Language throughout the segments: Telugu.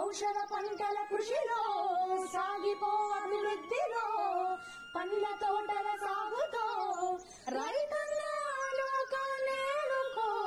ఔషధ పంటల కృషిలో సాగిపో అభివృద్ధిలో పండ్ల తోటల సాగుతో రైతన్న లోకాన్నేలుకో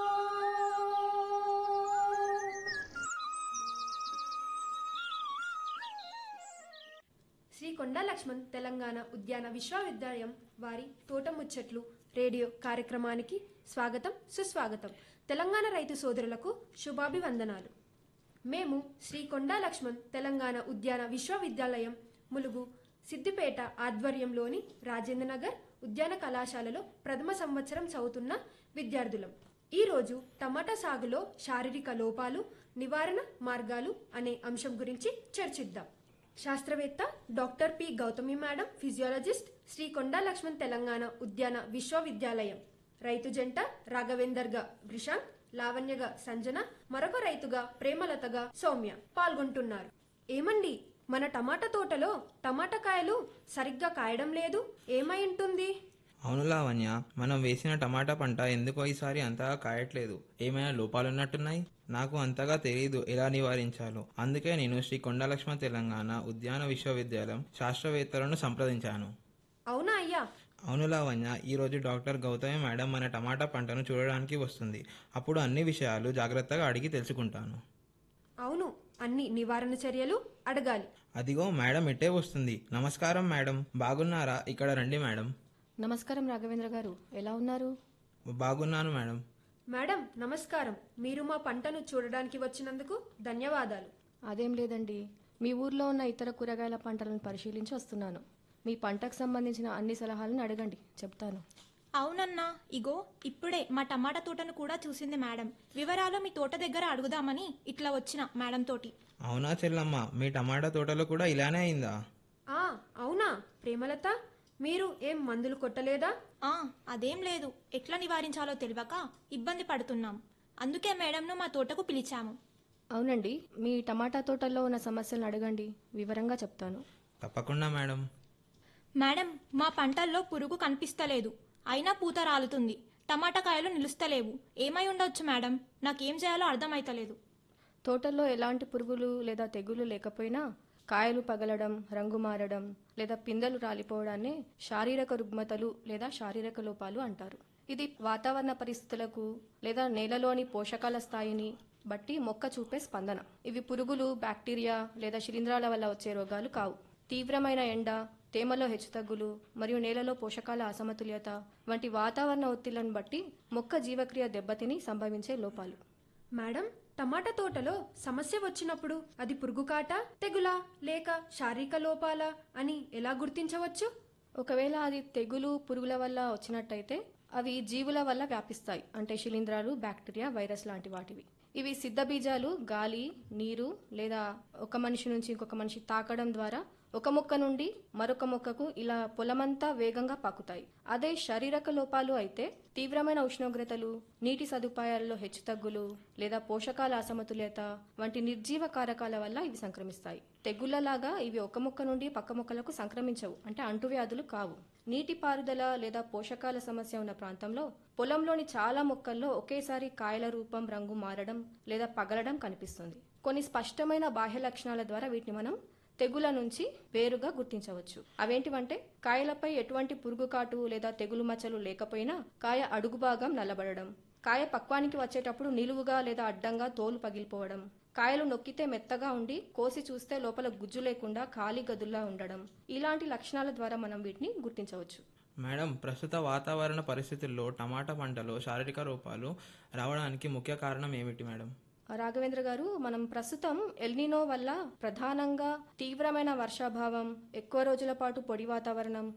శ్రీ కొండా లక్ష్మణ్ తెలంగాణ ఉద్యాన విశ్వవిద్యాలయం వారి తోట ముచ్చట్లు రేడియో కార్యక్రమానికి స్వాగతం సుస్వాగతం తెలంగాణ రైతు సోదరులకు శుభాభివందనాలు మేము శ్రీ కొండా లక్ష్మణ్ తెలంగాణ ఉద్యాన విశ్వవిద్యాలయం ములుగు సిద్దిపేట ఆధ్వర్యంలోని రాజేంద్రనగర్ ఉద్యాన కళాశాలలో ప్రథమ సంవత్సరం చదువుతున్న విద్యార్థులం ఈ రోజు టమాటా సాగులో శారీరక లోపాలు నివారణ మార్గాలు అనే అంశం గురించి చర్చిద్దాం శాస్త్రవేత్త doctor P Gautami madam physiologist Shri Konda Laxman Telangana ఉద్యాన విశ్వవిద్యాలయం రైతు జంట రాఘవేందర్గా బ్రిషాంత్ లావణ్యగా సంజన మరొక రైతుగా ప్రేమలతగా సౌమ్య పాల్గొంటున్నారు ఏమండి మన టమాటా తోటలో టమాటా కాయలు సరిగ్గా కాయడం లేదు ఏమై ఉంటుంది అవును లావణ్య మనం వేసిన టమాటా పంట ఎందుకో ఈసారి అంతగా కాయట్లేదు ఏమైనా లోపాలున్నట్టున్నాయి నాకు అంతగా తెలియదు ఎలా నివారించాలో అందుకే నేను శ్రీ కొండలక్ష్మ తెలంగాణ ఉద్యాన విశ్వవిద్యాలయం శాస్త్రవేత్తలను సంప్రదించాను అవునా అయ్యా అవును లావణ్య ఈ రోజు డాక్టర్ గౌతమి మేడం మన టమాటా పంటను చూడడానికి వస్తుంది అప్పుడు అన్ని విషయాలు జాగ్రత్తగా అడిగి తెలుసుకుంటాను అవును అన్ని నివారణ చర్యలు అడగాలి అదిగో మేడం ఇట్టే వస్తుంది నమస్కారం మేడం బాగున్నారా ఇక్కడ రండి మేడం నమస్కారం రాఘవేంద్ర గారు ఎలా ఉన్నారు బాగున్నాను మేడం మేడం నమస్కారం మీరు మా పంటను చూడడానికి వచ్చినందుకు ధన్యవాదాలు అదేం లేదండి మీ ఊర్లో ఉన్న ఇతర కూరగాయల పంటలను పరిశీలించి వస్తున్నాను మీ పంటకు సంబంధించిన అన్ని సలహాలను అడగండి చెప్తాను అవునన్నా ఇగో ఇప్పుడే మా టమాటా తోటను కూడా చూసింది మేడం వివరాలు మీ తోట దగ్గర అడుగుదామని ఇట్లా వచ్చిన మేడం తోటి అవునా చెల్లమ్మ మీ టమాటా తోటలో కూడా ఇలానే అయిందా ఆ అవునా ప్రేమలత మీరు ఏం మందులు కొట్టలేదా ఆ అదేం లేదు ఎట్లా నివారించాలో తెలియక ఇబ్బంది పడుతున్నాం అందుకే మేడంను మా తోటకు పిలిచాము అవునండి మీ టమాటా తోటల్లో ఉన్న సమస్యలను అడగండి వివరంగా చెప్తాను తప్పకుండా మేడం మేడం మా పంటల్లో పురుగు కనిపిస్తలేదు అయినా పూత రాలుతుంది టమాటా కాయలు నిలుస్తలేవు ఏమై ఉండొచ్చు మేడం నాకేం చేయాలో అర్థమైతలేదు తోటల్లో ఎలాంటి పురుగులు లేదా తెగులు లేకపోయినా కాయలు పగలడం రంగు మారడం లేదా పిందెలు రాలిపోవడాన్ని శారీరక రుగ్మతలు లేదా శారీరక లోపాలు అంటారు ఇది వాతావరణ పరిస్థితులకు లేదా నేలలోని పోషకాల స్థాయిని బట్టి మొక్క చూపే స్పందన ఇవి పురుగులు బ్యాక్టీరియా లేదా శిలీంధ్రాల వల్ల వచ్చే రోగాలు కావు తీవ్రమైన ఎండ తేమలో హెచ్చుతగ్గులు మరియు నేలలో పోషకాల అసమతుల్యత వంటి వాతావరణ ఒత్తిళ్లను బట్టి మొక్క జీవక్రియ దెబ్బతిని సంభవించే లోపాలు మేడం టమాటా తోటలో సమస్య వచ్చినప్పుడు అది పురుగు కాట తెగులా లేక శారీరక లోపాలా అని ఎలా గుర్తించవచ్చు ఒకవేళ అది తెగులు పురుగుల వల్ల వచ్చినట్టయితే అవి జీవుల వల్ల వ్యాపిస్తాయి అంటే శిలీంధ్రాలు బ్యాక్టీరియా వైరస్ లాంటి వాటివి ఇవి సిద్ధ బీజాలు గాలి నీరు లేదా ఒక మనిషి నుంచి ఇంకొక మనిషి తాకడం ద్వారా ఒక మొక్క నుండి మరొక మొక్కకు ఇలా పొలమంతా వేగంగా పాకుతాయి అదే శారీరక లోపాలు అయితే తీవ్రమైన ఉష్ణోగ్రతలు నీటి సదుపాయాలలో హెచ్చుతగ్గులు లేదా పోషకాల అసమతుల్యత వంటి నిర్జీవ కారకాల వల్ల ఇవి సంక్రమిస్తాయి తెగుళ్లలాగా ఇవి ఒక మొక్క నుండి పక్క మొక్కలకు సంక్రమించవు అంటే అంటువ్యాధులు కావు నీటి పారుదల లేదా పోషకాల సమస్య ఉన్న ప్రాంతంలో పొలంలోని చాలా మొక్కల్లో ఒకేసారి కాయల రూపం రంగు మారడం లేదా పగలడం కనిపిస్తుంది కొన్ని స్పష్టమైన బాహ్య లక్షణాల ద్వారా వీటిని మనం తెగుల నుంచి వేరుగా గుర్తించవచ్చు అవేంటివంటే కాయలపై ఎటువంటి పురుగు కాటు లేదా తెగులు మచ్చలు లేకపోయినా కాయ అడుగు భాగం నల్లబడడం కాయ పక్వానికి వచ్చేటప్పుడు నిలువుగా లేదా అడ్డంగా తోలు పగిలిపోవడం కాయలు నొక్కితే మెత్తగా ఉండి కోసి చూస్తే లోపల గుజ్జు లేకుండా ఖాళీ గదుల్లా ఉండడం ఇలాంటి లక్షణాల ద్వారా మనం వీటిని గుర్తించవచ్చు మేడం ప్రస్తుత వాతావరణ పరిస్థితుల్లో టమాటా పంటలో శారీరక రూపాలు రావడానికి ముఖ్య కారణం ఏమిటి మేడం రాఘవేంద్ర గారు మనం ప్రస్తుతం ఎల్నినో వల్ల ప్రధానంగా తీవ్రమైన వర్షాభావం ఎక్కువ రోజుల పాటు పొడి వాతావరణం